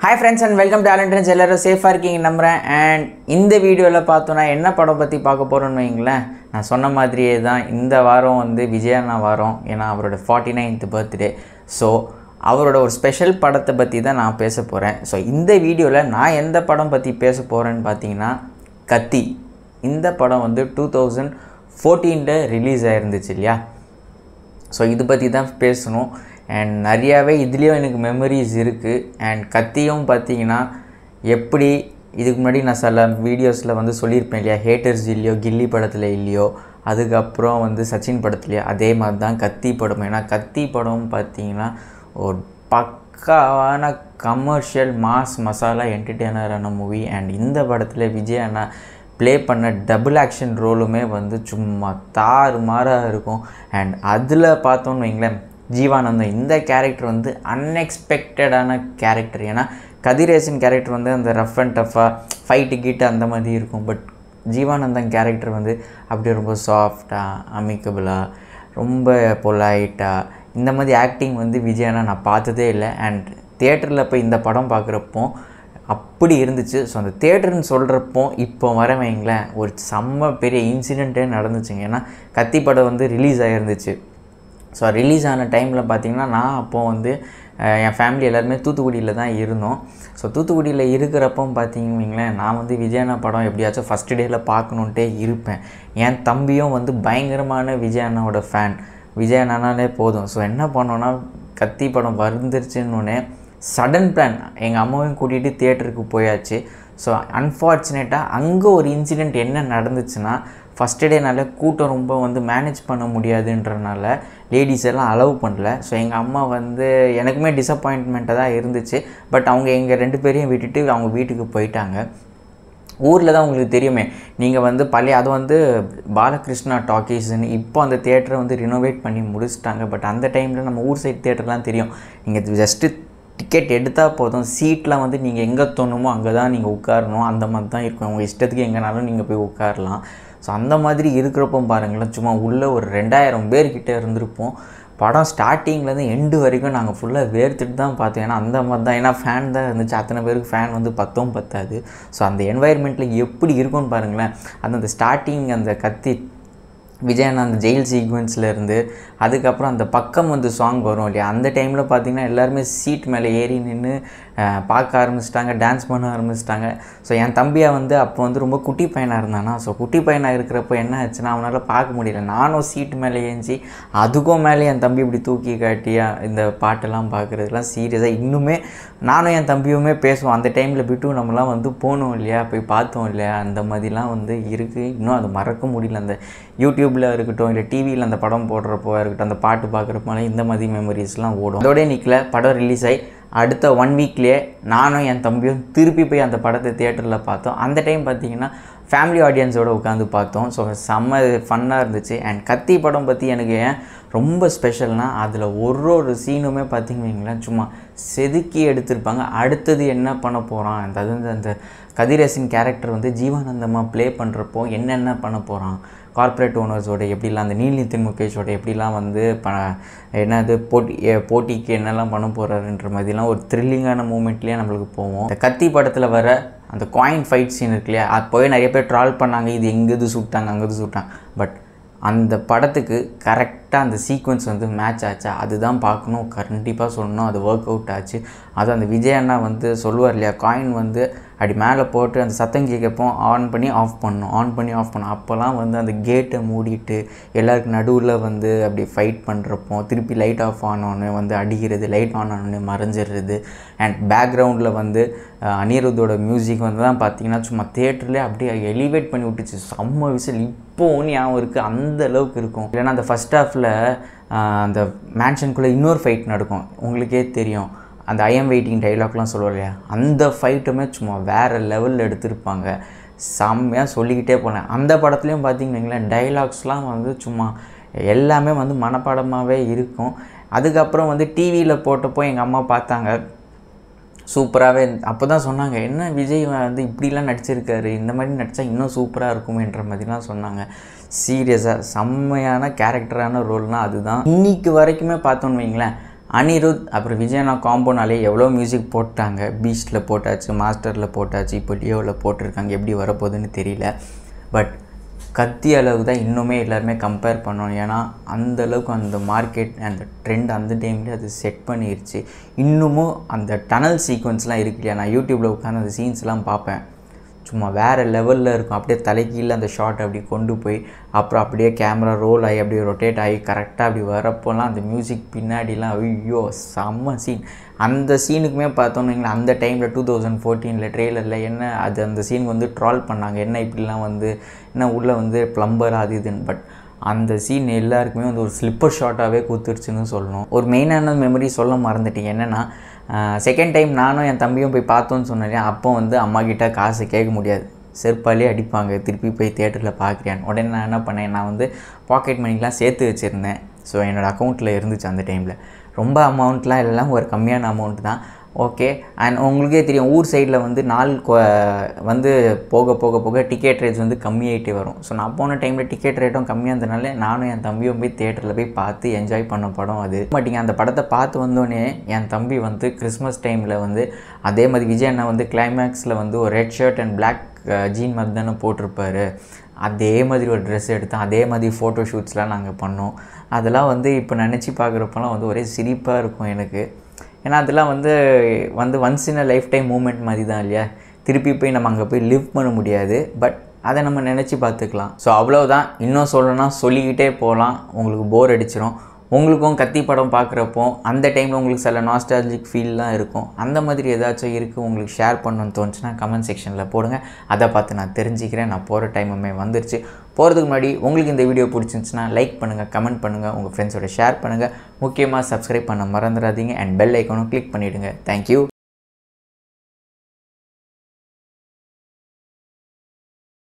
hi friends and welcome talents எல்லாரும் சேஃபாக இருக்கீங்க நம்புகிறேன் அண்ட் இந்த வீடியோவில் பார்த்தோன்னா என்ன படம் பற்றி பார்க்க போகிறோன்னு வைங்களேன் நான் சொன்ன மாதிரியே தான் இந்த வாரம் வந்து விஜயண்ணா வாரம் ஏன்னா அவரோட ஃபார்ட்டி நைன்த் பர்த்டே ஸோ அவரோட ஒரு ஸ்பெஷல் படத்தை பற்றி தான் நான் பேச போகிறேன் ஸோ இந்த வீடியோவில் நான் எந்த படம் பற்றி பேச போகிறேன்னு பார்த்தீங்கன்னா கத்தி இந்த படம் வந்து டூ தௌசண்ட் ஃபோர்டீனில் ரிலீஸ் ஆயிருந்துச்சு இல்லையா ஸோ இது பற்றி தான் பேசணும் அண்ட் நிறையாவே இதுலேயும் எனக்கு மெமரிஸ் இருக்குது அண்ட் கத்தியும் பார்த்தீங்கன்னா எப்படி இதுக்கு முன்னாடி நான் சில வீடியோஸில் வந்து சொல்லியிருப்பேன் இல்லையா ஹேட்டர்ஸ் இல்லையோ கில்லி படத்தில் இல்லையோ அதுக்கப்புறம் வந்து சச்சின் படத்துலையோ அதே மாதிரி தான் கத்தி படம் ஏன்னா கத்தி படம் பார்த்தீங்கன்னா ஒரு பக்காவான கமர்ஷியல் மாஸ் மசாலா என்டர்டெய்னரான மூவி அண்ட் இந்த படத்தில் விஜய் அண்ணா ப்ளே பண்ண டபுள் ஆக்ஷன் ரோலுமே வந்து சும்மா தாறுமாறாக இருக்கும் அண்ட் அதில் பார்த்தோன்னு வைங்களேன் ஜீவானந்தம் இந்த கேரக்டர் வந்து அன்எக்ஸ்பெக்டடான கேரக்டர் ஏன்னா கதிரேசன் கேரக்டர் வந்து அந்த ரஃப் அண்ட் டஃப்பாக ஃபைட்டு கீட்டு அந்த மாதிரி இருக்கும் பட் ஜீவானந்தன் கேரக்டர் வந்து அப்படியே ரொம்ப சாஃப்டாக அமிக்கபிளாக ரொம்ப பொலைட்டாக இந்த மாதிரி ஆக்டிங் வந்து விஜயனா நான் பார்த்ததே இல்லை அண்ட் தியேட்டரில் போய் இந்த படம் பார்க்குறப்போ அப்படி இருந்துச்சு ஸோ அந்த தேட்டர்னு சொல்கிறப்போ இப்போ வர வைங்களேன் ஒரு செம்ம பெரிய இன்சிடெண்ட்டே நடந்துச்சுங்க ஏன்னா கத்தி படம் வந்து ரிலீஸ் ஆகிருந்துச்சு ஸோ ரிலீஸ் ஆன டைமில் பார்த்திங்கன்னா நான் அப்போது வந்து அஹ், என் ஃபேமிலி எல்லாருமே தூத்துக்குடியில் தான் இருந்தோம் ஸோ தூத்துக்குடியில் இருக்கிறப்போ பார்த்தீங்கன்னு வைங்களேன் நான் வந்து விஜயண்ணா படம் எப்படியாச்சும் ஃபஸ்ட் டேயில் பார்க்கணுன்ட்டே இருப்பேன் என் தம்பியும் வந்து பயங்கரமான விஜய் அண்ணாவோட ஃபேன் விஜய் அண்ணானாலே போதும் ஸோ என்ன பண்ணோன்னா கத்தி படம் வந்துருச்சுன்னொன்னே சடன் பிளான் எங்கள் அம்மாவையும் கூட்டிகிட்டு தியேட்டருக்கு போயாச்சு ஸோ அன்ஃபார்ச்சுனேட்டாக அங்கே ஒரு இன்சிடெண்ட் என்ன நடந்துச்சுன்னா ஃபஸ்ட் டேனால கூட்டம் ரொம்ப வந்து மேனேஜ் பண்ண முடியாதுன்றனால லேடிஸ் எல்லாம் அலோவ் பண்ணல ஸோ எங்கள் அம்மா வந்து எனக்குமே டிசப்பாயின்ட்மெண்ட்டாக தான் இருந்துச்சு பட் அவங்க எங்கள் ரெண்டு பேரையும் விட்டுட்டு அவங்க வீட்டுக்கு போயிட்டாங்க ஊரில் தான் உங்களுக்கு தெரியுமே நீங்கள் வந்து பழைய அது வந்து பாலகிருஷ்ணா டாக்கீஸ்னு இப்போ அந்த தியேட்டரை வந்து ரினோவேட் பண்ணி முடிச்சிட்டாங்க பட் அந்த டைமில் நம்ம ஊர் சைட் தியேட்டர்லாம் தெரியும் நீங்கள் ஜஸ்ட்டு டிக்கெட் எடுத்தால் போதும் சீட்லாம் வந்து நீங்கள் எங்கே தோணுமோ அங்கே தான் நீங்கள் உட்காரணும் அந்த மாதிரி தான் இருக்கும் உங்கள் இஷ்டத்துக்கு எங்கேனாலும் நீங்கள் போய் உட்காரலாம் ஸோ அந்த மாதிரி இருக்கிறப்போ பாருங்களேன் சும்மா உள்ளே ஒரு ரெண்டாயிரம் பேர்கிட்ட இருந்திருப்போம் படம் ஸ்டார்டிங்லேருந்து எண்டு வரைக்கும் நாங்கள் ஃபுல்லாக வேர்த்துட்டு தான் பார்த்தோம் ஏன்னா அந்த மாதிரி தான் ஏன்னா ஃபேன் தான் இருந்துச்சு அத்தனை பேருக்கு ஃபேன் வந்து பத்தும் பத்தாது ஸோ அந்த என்வாயர்மெண்ட்டில் எப்படி இருக்கும்னு பாருங்களேன் அந்த அந்த ஸ்டார்டிங் அந்த கத்தி விஜயன் அந்த ஜெயில் சீக்வன்ஸில் இருந்து அதுக்கப்புறம் அந்த பக்கம் வந்து சாங் வரும் இல்லையா அந்த டைமில் பார்த்தீங்கன்னா எல்லாருமே சீட் மேலே ஏறி நின்று பார்க்க ஆரம்பிச்சிட்டாங்க டான்ஸ் பண்ண ஆரம்பிச்சிட்டாங்க ஸோ என் தம்பியை வந்து அப்போ வந்து ரொம்ப குட்டி பையனாக இருந்தானா ஸோ குட்டி பையனாக இருக்கிறப்போ என்ன ஆச்சுன்னா அவனால் பார்க்க முடியல நானும் சீட் மேலே ஏஞ்சி அதுக்கும் மேலே என் தம்பி இப்படி தூக்கி காட்டியா இந்த பாட்டெல்லாம் பார்க்குறதுலாம் சீரியஸாக இன்னுமே நானும் என் தம்பியுமே பேசுவோம் அந்த டைமில் பிட்டு நம்மலாம் வந்து போனோம் இல்லையா போய் பார்த்தோம் இல்லையா அந்த மாதிரிலாம் வந்து இருக்குது இன்னும் அது மறக்க முடியல அந்த யூடியூப்பில் இருக்கட்டும் இல்லை டிவியில் அந்த படம் போடுறப்போ இருக்கட்டும் அந்த பாட்டு பார்க்குறப்போலாம் இந்த மாதிரி மெமரிஸ்லாம் ஓடும் அதோடய நிற்கல படம் ரிலீஸ் ஆகி அடுத்த ஒன் வீக்லேயே நானும் என் தம்பியும் திருப்பி போய் அந்த படத்தை தியேட்டரில் பார்த்தோம் அந்த டைம் பார்த்தீங்கன்னா ஃபேமிலி ஆடியன்ஸோடு உட்காந்து பார்த்தோம் ஸோ செம்ம ஃபன்னாக இருந்துச்சு அண்ட் கத்தி படம் பற்றி எனக்கு ஏன் ரொம்ப ஸ்பெஷல்னால் அதில் ஒரு ஒரு சீனுமே பார்த்தீங்கன்னு வைங்களேன் சும்மா செதுக்கி எடுத்திருப்பாங்க அடுத்தது என்ன பண்ண போகிறான் அந்த அது வந்து அந்த கதிரேசன் கேரக்டர் வந்து ஜீவானந்தமாக ப்ளே பண்ணுறப்போ என்னென்ன பண்ண போகிறான் கார்ப்பரேட் ஓனர்ஸோட எப்படிலாம் அந்த நீல்நிதின் முகேஷோட எப்படிலாம் வந்து ப என்னது போட்டி எ- போட்டிக்கு என்னெல்லாம் பண்ண போகிறாருன்ற மாதிரிலாம் ஒரு த்ரில்லிங்கான மூமெண்ட்லேயே நம்மளுக்கு போவோம் இந்த கத்தி படத்தில் வர அந்த காயின் ஃபைட் சீன் இருக்கு இல்லையா அது போய் நிறைய பேர் ட்ரால் பண்ணாங்க இது எங்கேது சுட்டாங்க அங்கேது சுட்டாங்க பட் அந்த படத்துக்கு கரெக்டாக அந்த சீக்வன்ஸ் வந்து மேட்ச் ஆச்சா அதுதான் பார்க்கணும் கண்டிப்பாக சொல்லணும் அது ஒர்க் அவுட் ஆச்சு அது அந்த விஜய் அண்ணா வந்து சொல்லுவார் இல்லையா காயின் வந்து அப்படி மேலே போட்டு அந்த சத்தம் கேட்கப்போ ஆன் பண்ணி ஆஃப் பண்ணணும் ஆன் பண்ணி ஆஃப் பண்ணணும் அப்போல்லாம் வந்து அந்த கேட்டை மூடிட்டு எல்லாருக்கு நடுவில் வந்து அப்படி ஃபைட் பண்ணுறப்போ திருப்பி லைட் ஆஃப் ஆனோன்னு வந்து அடிக்கிறது லைட் ஆன் ஆனோன்னு மறைஞ்சிடுறது அண்ட் பேக்ரவுண்டில் வந்து அஹ், அனிருத்தோட மியூசிக் வந்து தான் பார்த்தீங்கன்னா சும்மா தேட்டர்லேயே அப்படியே எலிவேட் பண்ணி விட்டுச்சு செம்ம விசில் இப்போவும் ஞாபகம் இருக்குது அந்த அளவுக்கு இருக்கும் இல்லைன்னா அந்த ஃபஸ்ட் ஹாஃபில் அந்த மேன்ஷனுக்குள்ளே இன்னொரு ஃபைட் நடக்கும் உங்களுக்கே தெரியும் அந்த ஐஎம் வெயிட்டிங் டைலாக்லாம் சொல்லுவோம் இல்லையா அந்த ஃபைட்டுமே சும்மா வேறு லெவலில் எடுத்திருப்பாங்க செம்மையாக சொல்லிக்கிட்டே போனேன் அந்த படத்துலையும் பார்த்தீங்கன்னு வைங்களேன் டைலாக்ஸ்லாம் வந்து சும்மா எல்லாமே வந்து மனப்பாடமாகவே இருக்கும் அதுக்கப்புறம் வந்து டிவியில் போட்டப்போ எங்கள் அம்மா பார்த்தாங்க சூப்பராகவே அப்போ தான் சொன்னாங்க என்ன விஜய் வந்து இப்படிலாம் நடிச்சிருக்காரு இந்த மாதிரி நடித்தா இன்னும் சூப்பராக இருக்குமேன்ற மாதிரிலாம் சொன்னாங்க சீரியஸாக செம்மையான கேரக்டரான ரோல்னால் அதுதான் இன்னைக்கு வரைக்குமே பார்த்தோன்னு வைங்களேன் அனிருத் அப்புறம் விஜயனா காம்போனாலே எவ்வளோ மியூசிக் போட்டாங்க பீஸ்டில் போட்டாச்சு மாஸ்டரில் போட்டாச்சு இப்போ லியோவில் போட்டிருக்காங்க எப்படி வரப்போகுதுன்னு தெரியல பட் கத்தி அளவுக்கு தான் இன்னுமே எல்லாருமே கம்பேர் பண்ணணும் ஏன்னா அந்த அளவுக்கு அந்த மார்க்கெட் அந்த ட்ரெண்ட் அந்த டைம்லேயே அது செட் பண்ணிருச்சு இன்னமும் அந்த டனல் சீக்வன்ஸ்லாம் இருக்கு இல்லையா நான் யூடியூப்பில் உட்காந்து அந்த சீன்ஸ்லாம் பார்ப்பேன் சும்மா வேறு லெவலில் இருக்கும் அப்படியே தலைக்கீழ அந்த ஷாட் அப்படி கொண்டு போய் அப்புறம் அப்படியே கேமரா ரோல் ஆகி அப்படியே ரொட்டேட் ஆகி கரெக்டாக அப்படி வரப்போலாம் அந்த மியூசிக் பின்னாடிலாம் ஐயோ செம்ம சீன் அந்த சீனுக்குமே பார்த்தோன்னு அந்த டைமில் டூ தௌசண்ட் ஃபோர்டீனில் ட்ரெய்லரில் என்ன அது அந்த சீனுக்கு வந்து ட்ரால் பண்ணாங்க என்ன இப்படிலாம் வந்து என்ன உள்ளே வந்து ப்ளம்பர் அது இதுன்னு பட் அந்த சீன் எல்லாருக்குமே வந்து ஒரு ஸ்லிப்பர் ஷாட்டாகவே கூத்துருச்சுன்னு சொல்லணும் ஒரு மெயினான மெமரி சொல்ல மறந்துட்டீங்க என்னென்னா செகண்ட் டைம் நானும் என் தம்பியும் போய் பார்த்தோன்னு சொன்னேன் அப்போ வந்து அம்மா கிட்ட காசு கேட்க முடியாது செருப்பாலே அடிப்பாங்க திருப்பி போய் தேட்டரில் பார்க்குறேன் உடனே நான் என்ன பண்ணேன் நான் வந்து பாக்கெட் மணிக்கெலாம் சேர்த்து வச்சுருந்தேன் ஸோ என்னோடய அக்கௌண்ட்டில் இருந்துச்சு அந்த டைமில் ரொம்ப அமௌண்ட்லாம் எல்லாம் ஒரு கம்மியான அமௌண்ட் தான் ஓகே அண்ட் உங்களுக்கே தெரியும் ஊர் சைடில் வந்து நாள் கொ- வந்து போக போக போக டிக்கெட் ரேட்ஸ் வந்து கம்மியாயிட்டே வரும் ஸோ நான் போன டைமில் டிக்கெட் ரேட்டும் கம்மியாக இருந்தனால நானும் என் தம்பியும் போய் தேட்டரில் போய் பார்த்து என்ஜாய் பண்ண படம் அது மாட்டிங்க அந்த படத்தை பார்த்து வந்தோடனே என் தம்பி வந்து கிறிஸ்மஸ் டைமில் வந்து அதே மாதிரி விஜய் அண்ணா வந்து கிளைமேக்ஸில் வந்து ஒரு red shirt and black jean மாதிரி தானே போட்டிருப்பாரு அதே மாதிரி ஒரு ட்ரெஸ் எடுத்தோம் அதே மாதிரி ஃபோட்டோ ஷூட்ஸ்லாம் நாங்கள் பண்ணோம் அதெல்லாம் வந்து இப்போ நினச்சி பார்க்குறப்பெல்லாம் வந்து ஒரே சிரிப்பாக இருக்கும் எனக்கு ஏன்னா அதெல்லாம் வந்து வந்து once in a lifetime moment மாதிரி தான் இல்லையா திருப்பி போய் நம்ம அங்கே போய் லிவ் பண்ண முடியாது பட் அதை நம்ம நினச்சி பார்த்துக்கலாம் ஸோ அவ்வளோதான் இன்னும் சொல்லணும்னா சொல்லிக்கிட்டே போகலாம் உங்களுக்கு போர் அடிச்சிரும் உங்களுக்கும் கத்தி படம் பார்க்குறப்போ அந்த டைமில் உங்களுக்கு சில நாஸ்டாலஜிக் ஃபீல்லாம் இருக்கும் அந்த மாதிரி ஏதாச்சும் இருக்குது உங்களுக்கு ஷேர் பண்ணணும்னு தோணுச்சுன்னா கமெண்ட் செக்ஷனில் போடுங்க அதை பார்த்து நான் தெரிஞ்சுக்கிறேன் நான் போகிற டைமுமே வந்துருச்சு போகிறதுக்கு முன்னாடி உங்களுக்கு இந்த வீடியோ பிடிச்சிருந்துச்சுன்னா லைக் பண்ணுங்கள் கமெண்ட் பண்ணுங்கள் உங்கள் ஃப்ரெண்ட்ஸோட ஷேர் பண்ணுங்கள் முக்கியமாக சப்ஸ்கிரைப் பண்ண மறந்துடாதீங்க அண்ட் பெல் ஐக்கானும் கிளிக் பண்ணிவிடுங்க தேங்க்யூ